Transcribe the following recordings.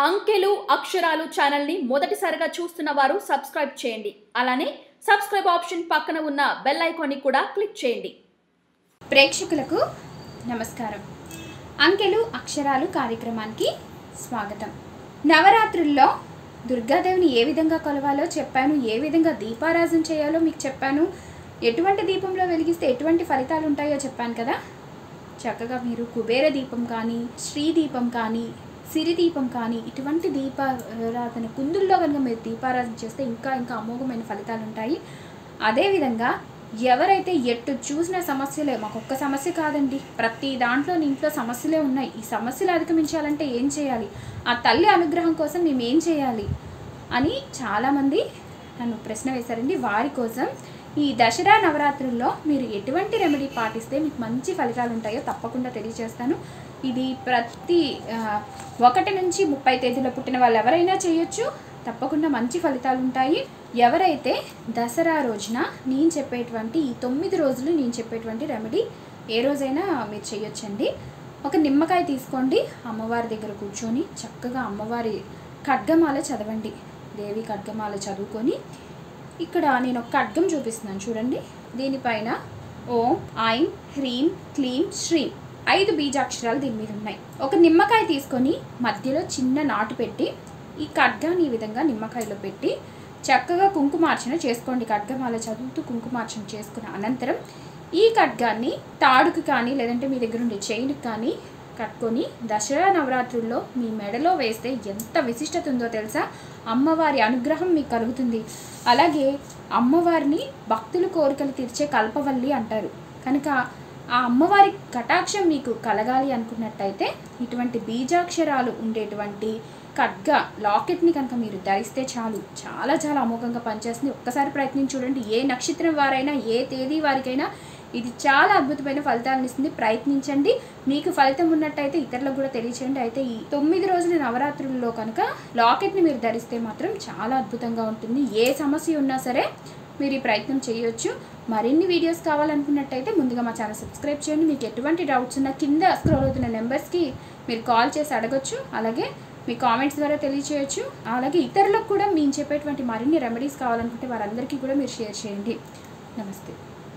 అంకెలు అక్షరాలు ఛానల్ని మొదటిసారిగా చూస్తున్న వారు సబ్స్క్రైబ్ చేయండి అలానే సబ్స్క్రైబ్ ఆప్షన్ పక్కన ఉన్న బెల్ ఐకాన్ని కూడా క్లిక్ చేయండి ప్రేక్షకులకు నమస్కారం అంకెలు అక్షరాలు కార్యక్రమానికి స్వాగతం నవరాత్రుల్లో దుర్గాదేవిని ఏ విధంగా కొలవాలో చెప్పాను ఏ విధంగా దీపారాజన చేయాలో మీకు చెప్పాను ఎటువంటి దీపంలో వెలిగిస్తే ఎటువంటి ఫలితాలు ఉంటాయో చెప్పాను కదా చక్కగా మీరు కుబేర దీపం కానీ శ్రీ దీపం కానీ సిరి దీపం కానీ ఇటువంటి దీపారాధన కుందుల్లో కనుక మీరు దీపారాధన చేస్తే ఇంకా ఇంకా అమోఘమైన ఫలితాలు ఉంటాయి అదేవిధంగా ఎవరైతే ఎట్టు చూసిన సమస్యలే మాకు ఒక్క సమస్య కాదండి ప్రతి దాంట్లో నీ ఇంట్లో సమస్యలే ఉన్నాయి ఈ సమస్యలు అధిగమించాలంటే ఏం చేయాలి ఆ తల్లి అనుగ్రహం కోసం మేము ఏం చేయాలి అని చాలామంది నన్ను ప్రశ్న వేశారండి వారి కోసం ఈ దసరా నవరాత్రుల్లో మీరు ఎటువంటి రెమెడీ పాటిస్తే మీకు మంచి ఫలితాలు ఉంటాయో తప్పకుండా తెలియజేస్తాను ఇది ప్రతి ఆ, ఒకటి నుంచి ముప్పై తేదీలో పుట్టిన వాళ్ళు ఎవరైనా చేయొచ్చు తప్పకుండా మంచి ఫలితాలు ఉంటాయి ఎవరైతే దసరా రోజున నేను చెప్పేటువంటి ఈ తొమ్మిది రోజులు నేను చెప్పేటువంటి రెమెడీ ఏ రోజైనా మీరు చేయొచ్చండి ఒక నిమ్మకాయ తీసుకోండి అమ్మవారి దగ్గర కూర్చొని చక్కగా అమ్మవారి ఖడ్గమాల చదవండి దేవి ఖడ్గమాల చదువుకొని ఇక్కడ నేను ఒక ఖడ్గం చూపిస్తున్నాను చూడండి దీనిపైన ఓం ఐం హ్రీం క్లీం శ్రీం ఐదు బీజాక్షరాలు దీని మీద ఉన్నాయి ఒక నిమ్మకాయ తీసుకొని మధ్యలో చిన్న నాటు పెట్టి ఈ ఖడ్గాన్ని ఈ విధంగా నిమ్మకాయలో పెట్టి చక్కగా కుంకుమార్చన చేసుకోండి ఖడ్గమాల చదువుతూ కుంకుమార్చన చేసుకున్న అనంతరం ఈ ఖడ్గాన్ని తాడుకు కానీ లేదంటే మీ దగ్గర ఉండే చైన్కి కానీ కట్టుకొని దసరా నవరాత్రుల్లో మీ మెడలో వేస్తే ఎంత విశిష్టత ఉందో తెలుసా అమ్మవారి అనుగ్రహం మీకు కలుగుతుంది అలాగే అమ్మవారిని భక్తుల కోరికలు తీర్చే కల్పవల్లి అంటారు కనుక ఆ అమ్మవారి కటాక్షం మీకు కలగాలి అనుకున్నట్టయితే ఇటువంటి బీజాక్షరాలు ఉండేటువంటి ఖడ్గ లాకెట్ని కనుక మీరు ధరిస్తే చాలు చాలా చాలా అమోఘంగా పనిచేస్తుంది ఒక్కసారి ప్రయత్నించి చూడండి ఏ నక్షత్రం వారైనా ఏ తేదీ వారికైనా ఇది చాలా అద్భుతమైన ఫలితాలను ఇస్తుంది ప్రయత్నించండి మీకు ఫలితం ఉన్నట్టయితే ఇతరులకు కూడా తెలియచేయండి అయితే ఈ తొమ్మిది రోజుల నవరాత్రుల్లో కనుక లాకెట్ని మీరు ధరిస్తే మాత్రం చాలా అద్భుతంగా ఉంటుంది ఏ సమస్య ఉన్నా సరే మీరు ఈ ప్రయత్నం చేయొచ్చు మరిన్ని వీడియోస్ కావాలనుకున్నట్టయితే ముందుగా మా ఛానల్ సబ్స్క్రైబ్ చేయండి మీకు ఎటువంటి డౌట్స్ ఉన్నా కింద స్క్రోల్ అవుతున్న నెంబర్స్కి మీరు కాల్ చేసి అడగొచ్చు అలాగే మీ కామెంట్స్ ద్వారా తెలియచేయొచ్చు అలాగే ఇతరులకు కూడా మేము చెప్పేటువంటి మరిన్ని రెమెడీస్ కావాలనుకుంటే వారందరికీ కూడా మీరు షేర్ చేయండి నమస్తే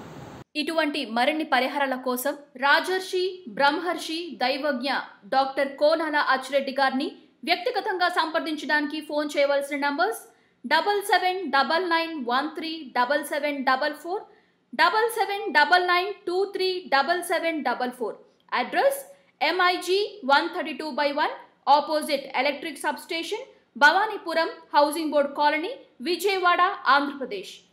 ఇటువంటి మరిన్ని పరిహారాల కోసం రాజర్షి బ్రహ్మర్షి దైవజ్ఞ డాక్టర్ కోనాల అచ్చిరెడ్డి గారిని వ్యక్తిగతంగా సంప్రదించడానికి ఫోన్ చేయవలసిన numbers double seven double nine one three double seven double four double seven double nine two three double seven double four address MIG one thirty two by one opposite electric substation Bhavanipuram housing board colony Vijayawada Andhra Pradesh